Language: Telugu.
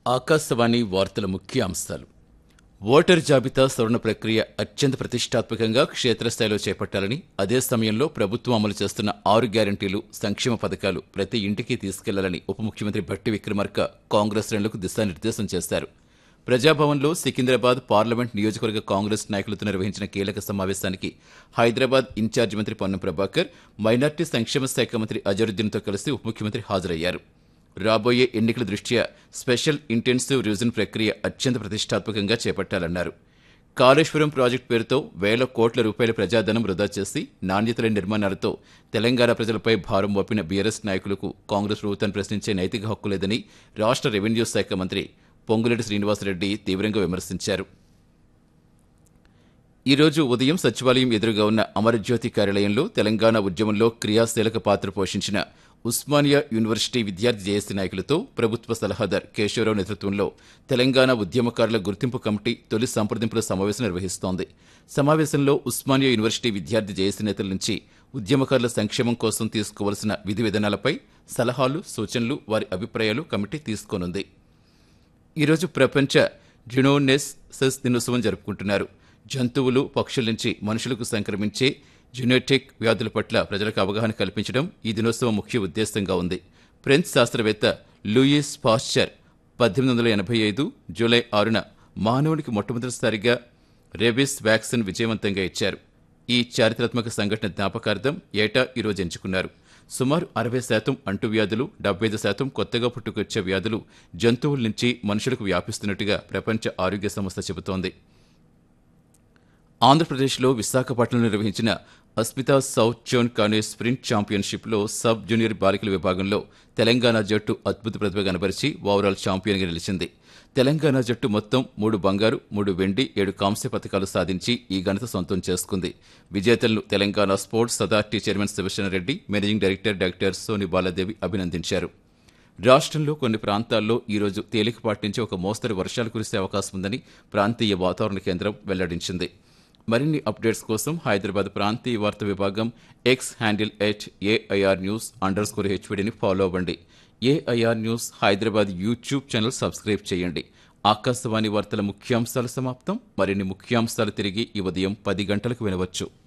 ఆకాశవాణి వార్తల ముఖ్య అంశాలు ఓటర్ జాబితా సవరణ ప్రక్రియ అత్యంత ప్రతిష్టాత్మకంగా క్షేత్రస్థాయిలో చేపట్టాలని అదే సమయంలో ప్రభుత్వం అమలు చేస్తున్న ఆరు గ్యారంటీలు సంక్షేమ పథకాలు ప్రతి ఇంటికి తీసుకెళ్లాలని ఉప ముఖ్యమంత్రి భట్టి విక్రమార్క కాంగ్రెస్ శ్రేణులకు దిశానిర్దేశం చేశారు ప్రజాభవన్లో సికింద్రాబాద్ పార్లమెంట్ నియోజకవర్గ కాంగ్రెస్ నాయకులతో నిర్వహించిన కీలక సమావేశానికి హైదరాబాద్ ఇన్ఛార్జ్ మంత్రి పొన్నం ప్రభాకర్ మైనార్టీ సంక్షేమ శాఖ మంత్రి అజరుద్దీన్తో కలిసి ఉప ముఖ్యమంత్రి హాజరయ్యారు రాబోయే ఎన్నికల దృష్ట్యా స్పెషల్ ఇంటెన్సివ్ రివిజన్ ప్రక్రియ అత్యంత ప్రతిష్టాత్మకంగా చేపట్టాలన్నారు కాళేశ్వరం ప్రాజెక్టు పేరుతో వేల కోట్ల రూపాయల ప్రజాధనం వృధా చేసి నాణ్యత లేని నిర్మాణాలతో తెలంగాణ ప్రజలపై భారం మోపిన బీఆర్ఎస్ నాయకులకు కాంగ్రెస్ ప్రభుత్వాన్ని ప్రశ్నించే నైతిక హక్కు లేదని రాష్ట్ర రెవెన్యూ శాఖ మంత్రి పొంగులేటి శ్రీనివాసరెడ్డి తీవ్రంగా విమర్శించారు ఈ రోజు ఉదయం సచివాలయం ఎదురుగా ఉన్న అమరజ్యోతి కార్యాలయంలో తెలంగాణ ఉద్యమంలో క్రియాశీలక పాత్ర పోషించిన ఉస్మానియా యూనివర్సిటీ విద్యార్థి జేఏసీ నాయకులతో ప్రభుత్వ సలహాదార్ కేశవరావు నేతృత్వంలో తెలంగాణ ఉద్యమకారుల గుర్తింపు కమిటీ తొలి సంప్రదింపుల సమావేశం నిర్వహిస్తోంది సమావేశంలో ఉస్మానియా యూనివర్సిటీ విద్యార్థి జేఏసీ నేతల నుంచి ఉద్యమకారుల సంక్షేమం కోసం తీసుకోవలసిన విధి విధానాలపై సలహాలు సూచనలు వారి అభిప్రాయాలు కమిటీ తీసుకోనుంది ఈరోజు ప్రపంచ జినోనెస్ సెస్ దినోత్సవం జరుపుకుంటున్నారు జంతువులు పక్షుల నుంచి మనుషులకు సంక్రమించే జునోటిక్ వ్యాధుల పట్ల ప్రజలకు అవగాహన కల్పించడం ఈ దినోత్సవం ముఖ్య ఉద్దేశంగా ఉంది ఫ్రెంచ్ శాస్త్రవేత్త లూయిస్ పాస్చర్ పద్దెనిమిది వందల ఎనభై ఐదు జూలై ఆరున మానవునికి మొట్టమొదటిసారిగా రేబిస్ వ్యాక్సిన్ విజయవంతంగా ఇచ్చారు ఈ చారిత్రాత్మక సంఘటన జ్ఞాపకార్థం ఏటా ఈరోజు ఎంచుకున్నారు సుమారు అరవై శాతం అంటువ్యాధులు డెబ్బై ఐదు శాతం కొత్తగా పుట్టుకొచ్చే వ్యాధులు జంతువుల నుంచి మనుషులకు వ్యాపిస్తున్నట్టుగా ప్రపంచ ఆరోగ్య సంస్థ చెబుతోంది ఆంధ్రప్రదేశ్లో విశాఖపట్నంలో నిర్వహించిన అస్మితా సౌత్ జోన్ కానే స్ప్రింట్ ఛాంపియన్షిప్లో సబ్ జూనియర్ బాలికల విభాగంలో తెలంగాణ జట్టు అద్భుత ప్రతిభ కనబరిచి ఓవరాల్ ఛాంపియన్గా నిలిచింది తెలంగాణ జట్టు మొత్తం మూడు బంగారు మూడు వెండి ఏడు కాంస్య పథకాలు సాధించి ఈ ఘనత సొంతం చేసుకుంది విజేతలను Telangana sports authority chairman Shivasharan Reddy managing director doctor Soni Baladevi అభినందించారు రాష్ట్రంలో కొన్ని ప్రాంతాల్లో ఈరోజు తేలికపాటి నుంచి ఒక మోస్తరు వర్షాలు కురిసే అవకాశం ఉందని ప్రాంతీయ వాతావరణ కేంద్రం వెల్లడించింది మరిన్ని అప్డేట్స్ కోసం హైదరాబాద్ ప్రాంతీయ వార్తా విభాగం X handle at AIR news underscore హెచ్విడిని ఫాలో అవ్వండి AIR news Hyderabad YouTube channel subscribe చేయండి ఆకాశవాణి వార్తల ముఖ్యాంశాలు సమాప్తం మరిన్ని ముఖ్యాంశాలు తిరిగి ఈ ఉదయం పది గంటలకు వినవచ్చు